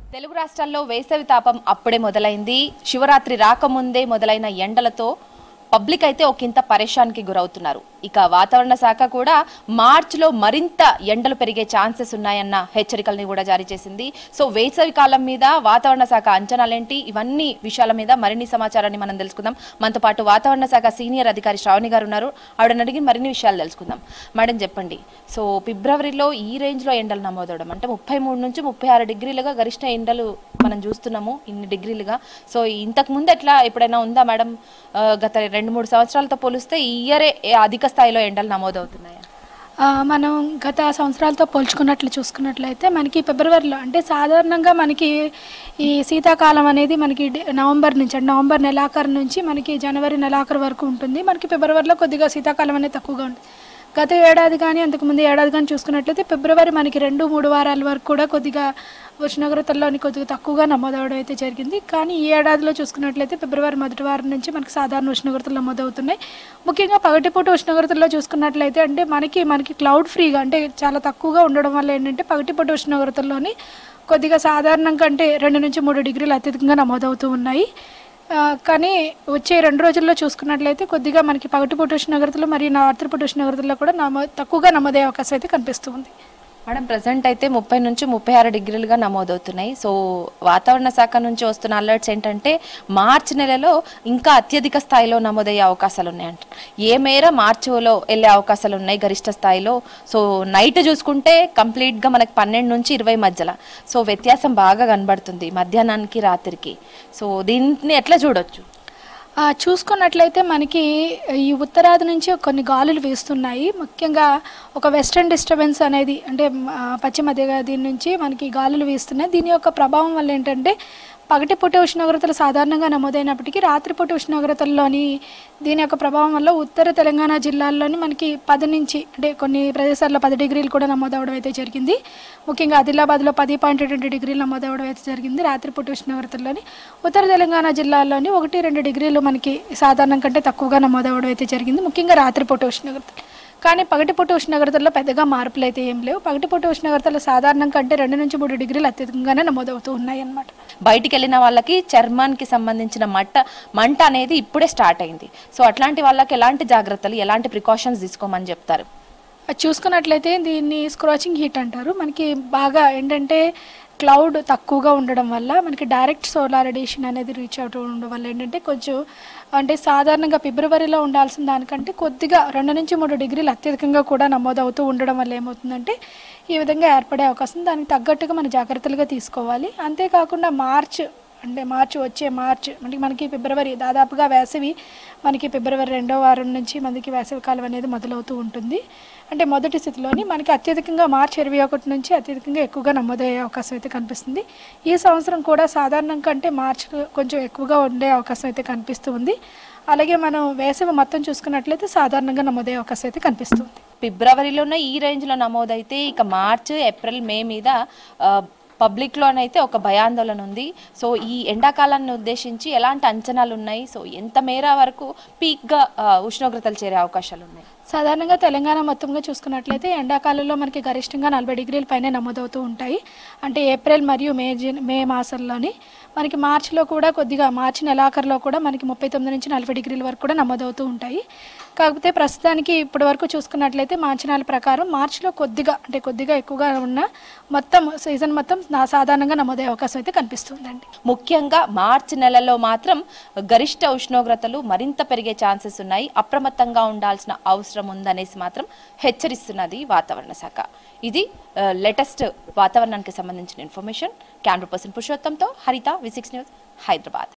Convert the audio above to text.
తెలుగు రాష్ట్రాల్లో వేసవి తాపం అప్పుడే మొదలైంది శివరాత్రి రాకముందే మొదలైన ఎండలతో పబ్లిక్ అయితే ఒకంత పరేషాన్కి గురవుతున్నారు ఇక వాతావరణ శాఖ కూడా మార్చిలో మరింత ఎండలు పెరిగే ఛాన్సెస్ ఉన్నాయన్న హెచ్చరికల్ని కూడా జారీ చేసింది సో వేసవి కాలం మీద వాతావరణ శాఖ అంచనాలేంటి ఇవన్నీ విషయాల మీద మరిన్ని సమాచారాన్ని మనం తెలుసుకుందాం మనతో పాటు వాతావరణ శాఖ సీనియర్ అధికారి శ్రావణి గారు ఉన్నారు ఆవిడని అడిగి మరిన్ని విషయాలు తెలుసుకుందాం మేడం చెప్పండి సో ఫిబ్రవరిలో ఈ రేంజ్లో ఎండలు నమోదవడం అంటే ముప్పై మూడు నుంచి ముప్పై ఆరు డిగ్రీలుగా గరిష్ట ఎండలు మనం చూస్తున్నాము ఇన్ని డిగ్రీలుగా సో ఇంతకు ముందు ఎట్లా ఎప్పుడైనా ఉందా మేడం ఆ, గత రెండు మూడు సంవత్సరాలతో పోలిస్తే ఈ ఇయరే అధిక స్థాయిలో ఎండలు నమోదవుతున్నాయా ఆ, మనం గత సంవత్సరాలతో పోల్చుకున్నట్లు చూసుకున్నట్లయితే మనకి ఫిబ్రవరిలో అంటే సాధారణంగా మనకి ఈ శీతాకాలం అనేది మనకి డి- నవంబర్ నుంచి అంటే నవంబర్ నెలాఖరు నుంచి మనకి జనవరి నెలాఖరు వరకు ఉంటుంది మనకి ఫిబ్రవరిలో కొద్దిగా శీతాకాలం అనేది తక్కువగా ఉంటుంది గత ఏడాది కానీ అంతకుముందు ఏడాది కానీ చూసుకున్నట్లయితే ఫిబ్రవరి మనకి రెండు మూడు వారాల వరకు కూడా కొద్దిగా ఉష్ణోగ్రతల్లోని కొద్దిగా తక్కువగా నమోదవడం అయితే జరిగింది కానీ ఈ ఏడాదిలో చూసుకున్నట్లయితే ఫిబ్రవరి మొదటి వారం నుంచి మనకి సాధారణ ఉష్ణోగ్రతలు నమోదవుతున్నాయి ముఖ్యంగా పగటిపూట ఉష్ణోగ్రతల్లో చూసుకున్నట్లయితే అంటే మనకి మనకి క్లౌడ్ ఫ్రీగా అంటే చాలా తక్కువగా ఉండడం వల్ల ఏంటంటే పగటిపూట ఉష్ణోగ్రతల్లోని కొద్దిగా సాధారణం కంటే రెండు నుంచి మూడు డిగ్రీలు అత్యధికంగా నమోదవుతూ ఉన్నాయి ఆ, కానీ వచ్చే రెండు రోజుల్లో చూసుకున్నట్లయితే కొద్దిగా మనకి పగటిపూట ఉష్ణోగ్రతలు మరియు రాత్రిపూట ఉష్ణోగ్రతల్లో కూడా నమో తక్కువగా నమోదయ్యే అవకాశం అయితే కనిపిస్తుంది మేడం ప్రజెంట్ అయితే ముప్పై నుంచి ముప్పై ఆరు డిగ్రీలుగా నమోదవుతున్నాయి సో వాతావరణ శాఖ నుంచి వస్తున్న అలర్ట్స్ ఏంటంటే మార్చి నెలలో ఇంకా అత్యధిక స్థాయిలో నమోదయ్యే అవకాశాలు ఉన్నాయంట ఏ మేర మార్చిలో వెళ్ళే అవకాశాలు ఉన్నాయి గరిష్ట స్థాయిలో సో నైట్ చూసుకుంటే కంప్లీట్గా మనకి పన్నెండు నుంచి ఇరవై మధ్యలో సో వ్యత్యాసం బాగా కనబడుతుంది మధ్యాహ్నానికి రాత్రికి సో దీన్ని ఎట్లా చూడొచ్చు ఆ, చూసుకున్నట్లయితే మనకి ఈ ఉత్తరాది నుంచి కొన్ని గాలులు వీస్తున్నాయి ముఖ్యంగా ఒక వెస్ట్రన్ డిస్టర్బెన్స్ అనేది అంటే ఆ, పశ్చిమ దిగ దీని నుంచి మనకి గాలులు వీస్తున్నాయి దీని యొక్క ప్రభావం వల్ల ఏంటంటే పగటిపూట ఉష్ణోగ్రతలు సాధారణంగా నమోదైనప్పటికీ రాత్రిపూట ఉష్ణోగ్రతల్లోని దీని యొక్క ప్రభావం వల్ల ఉత్తర తెలంగాణ జిల్లాల్లోని మనకి పది నుంచి అంటే కొన్ని ప్రదేశాల్లో పది డిగ్రీలు కూడా నమోదవడం అయితే జరిగింది ముఖ్యంగా ఆదిలాబాద్లో పది పాయింట్ రెండు డిగ్రీలు నమోదవడం అయితే జరిగింది రాత్రిపూట ఉష్ణోగ్రతల్లోని ఉత్తర తెలంగాణ జిల్లాల్లోని ఒకటి రెండు డిగ్రీలు మనకి సాధారణం కంటే తక్కువగా నమోదవడం అయితే జరిగింది ముఖ్యంగా రాత్రిపూట ఉష్ణోగ్రతలు కానీ పగటిపూట ఉష్ణోగ్రతల్లో పెద్దగా మార్పులు అయితే ఏం లేవు పగటిపూట ఉష్ణోగ్రతలు సాధారణం కంటే రెండు నుంచి మూడు డిగ్రీలు అత్యధికంగానే నమోదవుతూ ఉన్నాయి అన్నమాట బయటికి వెళ్ళిన వాళ్ళకి చర్మానికి సంబంధించిన మట్ట మంట అనేది ఇప్పుడే స్టార్ట్ అయింది సో అట్లాంటి వాళ్ళకి ఎలాంటి జాగ్రత్తలు ఎలాంటి ప్రికాషన్స్ తీసుకోమని చెప్తారు అది చూసుకున్నట్లయితే దీన్ని స్క్రాచింగ్ హీట్ అంటారు మనకి బాగా ఏంటంటే క్లౌడ్ తక్కువగా ఉండడం వల్ల మనకి డైరెక్ట్ సోలార్ రేడియేషన్ అనేది రీచ్ అవుతూ ఉండడం వల్ల ఏంటంటే కొంచెం అంటే సాధారణంగా ఫిబ్రవరిలో ఉండాల్సిన దానికంటే కొద్దిగా రెండు నుంచి మూడు డిగ్రీలు అత్యధికంగా కూడా నమోదవుతూ ఉండడం వల్ల ఏమవుతుందంటే ఈ విధంగా ఏర్పడే అవకాశం దానికి తగ్గట్టుగా మనం జాగ్రత్తలుగా తీసుకోవాలి అంతేకాకుండా మార్చ్ అంటే మార్చి వచ్చే మార్చ్ అంటే మనకి ఫిబ్రవరి దాదాపుగా వేసవి మనకి ఫిబ్రవరి రెండో వారం నుంచి మనకి వేసవి కాలం అనేది మొదలవుతూ ఉంటుంది అంటే మొదటి స్థితిలోని మనకి అత్యధికంగా మార్చి ఇరవై ఒకటి నుంచి అత్యధికంగా ఎక్కువగా నమోదయ్యే అవకాశం అయితే కనిపిస్తుంది ఈ సంవత్సరం కూడా సాధారణం కంటే మార్చి కొంచెం ఎక్కువగా ఉండే అవకాశం అయితే కనిపిస్తుంది అలాగే మనం వేసవి మొత్తం చూసుకున్నట్లయితే సాధారణంగా నమోదయ్యే అవకాశం అయితే కనిపిస్తుంది ఫిబ్రవరిలోనే ఈ రేంజ్లో నమోదైతే ఇక మార్చ్ ఏప్రిల్ మే మీద ఆ, పబ్లిక్లోనైతే ఒక భయాందోళన ఉంది సో ఈ ఎండాకాలాన్ని ఉద్దేశించి ఎలాంటి అంచనాలు ఉన్నాయి సో ఎంత మేర వరకు పీక్గా ఆ, ఉష్ణోగ్రతలు చేరే అవకాశాలు ఉన్నాయి సాధారణంగా తెలంగాణ మొత్తంగా చూసుకున్నట్లయితే ఎండాకాలంలో మనకి గరిష్టంగా నలభై డిగ్రీల పైనే నమోదవుతూ ఉంటాయి అంటే ఏప్రిల్ మరియు మే జన్ మే మాసంలోని మనకి మార్చిలో కూడా కొద్దిగా మార్చి నెలాఖరులో కూడా మనకి ముప్పై తొమ్మిది నుంచి నలభై డిగ్రీల వరకు కూడా నమోదవుతూ ఉంటాయి కాకపోతే ప్రస్తుతానికి ఇప్పటి వరకు చూసుకున్నట్లయితే మా అంచనాల ప్రకారం మార్చిలో కొద్దిగా అంటే కొద్దిగా ఎక్కువగా ఉన్న మొత్తం సీజన్ మొత్తం నా సాధారణంగా నమోదయ్యే అవకాశం అయితే కనిపిస్తుందండి ముఖ్యంగా మార్చి నెలలో మాత్రం గరిష్ట ఉష్ణోగ్రతలు మరింత పెరిగే ఛాన్సెస్ ఉన్నాయి అప్రమత్తంగా ఉండాల్సిన అవసరం ఉందనేసి మాత్రం హెచ్చరిస్తున్నది వాతావరణ శాఖ ఇది లేటెస్ట్ వాతావరణానికి సంబంధించిన ఇన్ఫర్మేషన్ కెమెరా పర్సన్ పురుషోత్తంతో హరిత వి సిక్స్ న్యూస్ హైదరాబాద్